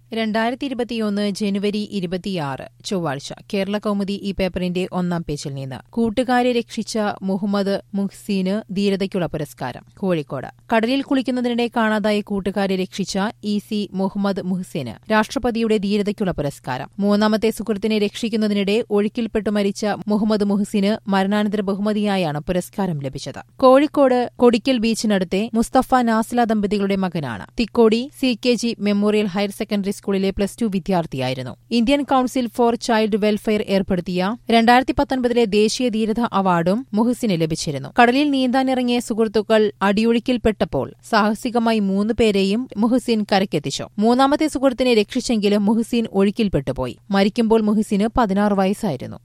രണ്ടായിരത്തി ഇരുപത്തിയൊന്ന് ജനുവരി ഇരുപത്തിയാറ് ചൊവ്വാഴ്ച കേരള കൗമുദി ഈ പേപ്പറിന്റെ ഒന്നാം പേജിൽ നിന്ന് കൂട്ടുകാരെ രക്ഷിച്ച മുഹമ്മദ് മുഹ്സീന് ധീരതയ്ക്കുള്ള പുരസ്കാരം കോഴിക്കോട് കടലിൽ കുളിക്കുന്നതിനിടെ കാണാതായ കൂട്ടുകാരെ രക്ഷിച്ച ഇ സി മുഹമ്മദ് മുഹ്സീന് രാഷ്ട്രപതിയുടെ ധീരതയ്ക്കുള്ള പുരസ്കാരം മൂന്നാമത്തെ സുഹൃത്തിനെ രക്ഷിക്കുന്നതിനിടെ ഒഴുക്കിൽപ്പെട്ടു മരിച്ച മുഹമ്മദ് മുഹ്സിന് മരണാനന്തര ബഹുമതിയായാണ് പുരസ്കാരം ലഭിച്ചത് കോഴിക്കോട് കൊടിക്കൽ ബീച്ചിനടുത്തെ മുസ്തഫ നാസില ദമ്പതികളുടെ മകനാണ് Thikkodi C K G memorial higher secondary സ്കൂളിലെ പ്ലസ് ടു വിദ്യാർത്ഥിയായിരുന്നു Indian council for child welfare ഏർപ്പെടുത്തിയ രണ്ടായിരത്തി പത്തൊൻപതിലെ ദേശീയ ധീരത അവാർഡും മുഹസിന് ലഭിച്ചിരുന്നു കടലിൽ നീന്താനിറങ്ങിയ സുഹൃത്തുക്കൾ അടിയൊഴുക്കിൽപ്പെട്ടപ്പോൾ സാഹസികമായി മൂന്ന് പേരെയും മുഹസിൻ കരക്കെത്തിച്ചു മൂന്നാമത്തെ സുഹൃത്തിനെ രക്ഷിച്ചെങ്കിലും മുഹസിൻ ഒഴുക്കിൽപ്പെട്ടുപോയി മരിക്കുമ്പോൾ മുഹസിന് പതിനാറ് വയസ്സായിരുന്നു